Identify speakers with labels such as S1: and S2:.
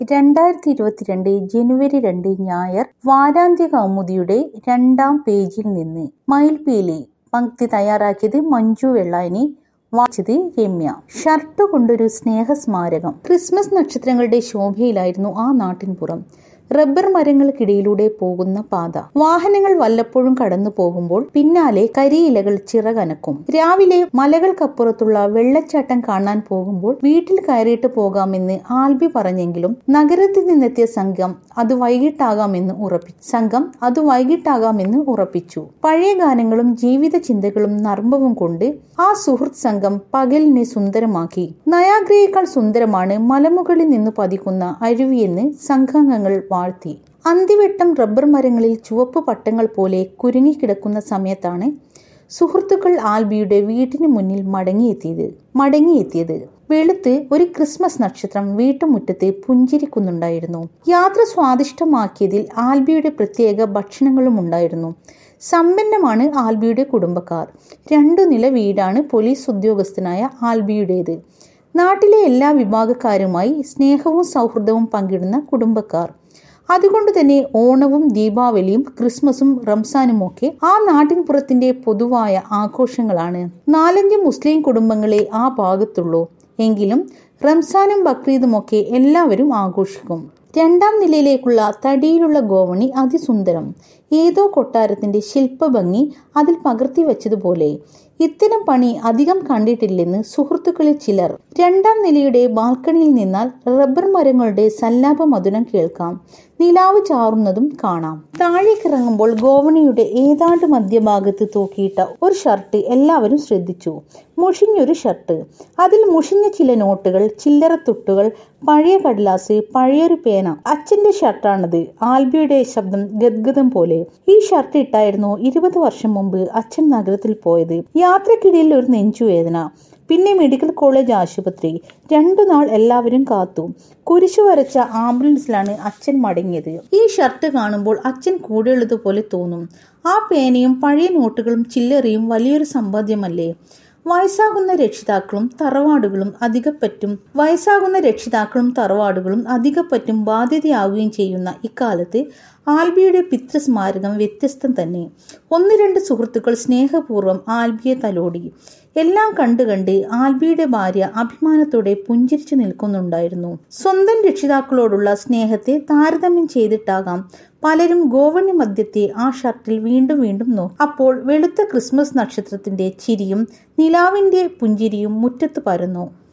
S1: രണ്ടായിരത്തി ഇരുപത്തിരണ്ട് ജനുവരി രണ്ട് ഞായർ വാരാന്ത്യ കൗമുദിയുടെ രണ്ടാം പേജിൽ നിന്ന് മയിൽപീലി പങ്ക്തി തയ്യാറാക്കിയത് മഞ്ജു വെള്ളായനി വായിച്ചത് രമ്യ ഷർട്ട് കൊണ്ടൊരു സ്നേഹസ്മാരകം ക്രിസ്മസ് നക്ഷത്രങ്ങളുടെ ശോഭയിലായിരുന്നു ആ നാട്ടിൻപുറം റബ്ബർ മരങ്ങൾക്കിടയിലൂടെ പോകുന്ന പാത വാഹനങ്ങൾ വല്ലപ്പോഴും കടന്നു പോകുമ്പോൾ പിന്നാലെ കരിയിലകൾ ചിറകനക്കും രാവിലെ മലകൾക്കപ്പുറത്തുള്ള വെള്ളച്ചാട്ടം കാണാൻ പോകുമ്പോൾ വീട്ടിൽ കയറിയിട്ട് പോകാമെന്ന് ആൽബി പറഞ്ഞെങ്കിലും നഗരത്തിൽ നിന്നെത്തിയ സംഘം അത് വൈകിട്ടാകാമെന്ന് ഉറപ്പിച്ചു സംഘം അത് വൈകിട്ടാകാമെന്ന് ഉറപ്പിച്ചു പഴയ ഗാനങ്ങളും ജീവിത ചിന്തകളും നർമ്മവും കൊണ്ട് ആ സുഹൃത്ത് സംഘം പകലിനെ സുന്ദരമാക്കി നയാഗ്രയേക്കാൾ സുന്ദരമാണ് മലമുകളിൽ നിന്ന് പതിക്കുന്ന അരുവിയെന്ന് സംഘാംഗങ്ങൾ വാഴ്ത്തി അന്തിവെട്ടം റബ്ബർ മരങ്ങളിൽ ചുവപ്പ് പട്ടങ്ങൾ പോലെ കുരുങ്ങിക്കിടക്കുന്ന സമയത്താണ് സുഹൃത്തുക്കൾ ആൽബിയുടെ വീട്ടിന് മുന്നിൽ മടങ്ങിയെത്തിയത് മടങ്ങിയെത്തിയത് വെളുത്ത് ഒരു ക്രിസ്മസ് നക്ഷത്രം വീട്ടുമുറ്റത്ത് പുഞ്ചിരിക്കുന്നുണ്ടായിരുന്നു യാത്ര സ്വാദിഷ്ടമാക്കിയതിൽ ആൽബിയുടെ പ്രത്യേക ഭക്ഷണങ്ങളും ഉണ്ടായിരുന്നു സമ്പന്നമാണ് ആൽബിയുടെ കുടുംബക്കാർ രണ്ടു നില വീടാണ് പോലീസ് ഉദ്യോഗസ്ഥനായ ആൽബിയുടേത് നാട്ടിലെ എല്ലാ വിഭാഗക്കാരുമായി സ്നേഹവും സൗഹൃദവും പങ്കിടുന്ന കുടുംബക്കാർ അതുകൊണ്ട് തന്നെ ഓണവും ദീപാവലിയും ക്രിസ്മസും റംസാനുമൊക്കെ ആ നാട്ടിൻപുറത്തിന്റെ പൊതുവായ ആഘോഷങ്ങളാണ് നാലഞ്ച് മുസ്ലിം കുടുംബങ്ങളെ ആ ഭാഗത്തുള്ളൂ എങ്കിലും റംസാനും ബക്രീദുമൊക്കെ എല്ലാവരും ആഘോഷിക്കും രണ്ടാം നിലയിലേക്കുള്ള തടിയിലുള്ള ഗോവണി അതിസുന്ദരം ഏതോ കൊട്ടാരത്തിന്റെ ശില്പഭംഗി അതിൽ പകർത്തി വെച്ചതുപോലെ ഇത്തരം പണി അധികം കണ്ടിട്ടില്ലെന്ന് സുഹൃത്തുക്കളിൽ ചിലർ രണ്ടാം നിലയുടെ ബാൽക്കണിയിൽ നിന്നാൽ റബ്ബർ മരങ്ങളുടെ സല്ലാപ മധുരം കേൾക്കാം നിലാവ് ചാറുന്നതും കാണാം താഴേക്കിറങ്ങുമ്പോൾ ഗോവണിയുടെ ഏതാണ്ട് മധ്യഭാഗത്ത് തൂക്കിയിട്ട ഒരു ഷർട്ട് എല്ലാവരും ശ്രദ്ധിച്ചു മുഷിഞ്ഞൊരു ഷർട്ട് അതിൽ മുഷിഞ്ഞ ചില നോട്ടുകൾ ചില്ലറ തുട്ടുകൾ പഴയ കടലാസ് പഴയൊരു പേന അച്ഛന്റെ ഷർട്ടാണത് ആൽബിയുടെ ശബ്ദം ഗദ്ഗതം പോലെ ഈ ഷർട്ട് ഇട്ടായിരുന്നു ഇരുപത് വർഷം മുമ്പ് അച്ഛൻ നഗരത്തിൽ പോയത് യാത്രക്കിടയിൽ ഒരു നെഞ്ചുവേദന പിന്നെ മെഡിക്കൽ കോളേജ് ആശുപത്രി രണ്ടു നാൾ എല്ലാവരും കാത്തു കുരിശു വരച്ച ആംബുലൻസിലാണ് അച്ഛൻ മടങ്ങിയത് ഈ ഷർട്ട് കാണുമ്പോൾ അച്ഛൻ കൂടെയുള്ളതുപോലെ തോന്നും ആ പേനയും പഴയ നോട്ടുകളും ചില്ലറയും വലിയൊരു സമ്പാദ്യമല്ലേ വയസ്സാകുന്ന രക്ഷിതാക്കളും തറവാടുകളും അധികപ്പറ്റും വയസ്സാകുന്ന രക്ഷിതാക്കളും തറവാടുകളും അധികപ്പറ്റും ബാധ്യതയാവുകയും ചെയ്യുന്ന ഇക്കാലത്ത് ആൽബിയുടെ പിതൃസ്മാരകം വ്യത്യസ്തം തന്നെ ഒന്ന് രണ്ട് സുഹൃത്തുക്കൾ സ്നേഹപൂർവ്വം ആൽബിയെ തലോടി എല്ലാം കണ്ടു കണ്ട് ആൽബിയുടെ ഭാര്യ അഭിമാനത്തോടെ പുഞ്ചിരിച്ചു നിൽക്കുന്നുണ്ടായിരുന്നു സ്വന്തം രക്ഷിതാക്കളോടുള്ള സ്നേഹത്തെ താരതമ്യം ചെയ്തിട്ടാകാം പലരും ഗോവണി മധ്യത്തെ ആ ഷർട്ടിൽ വീണ്ടും വീണ്ടും നോക്കി അപ്പോൾ വെളുത്ത ക്രിസ്മസ് നക്ഷത്രത്തിന്റെ ചിരിയും നിലാവിന്റെ പുഞ്ചിരിയും മുറ്റത്ത് പരന്നു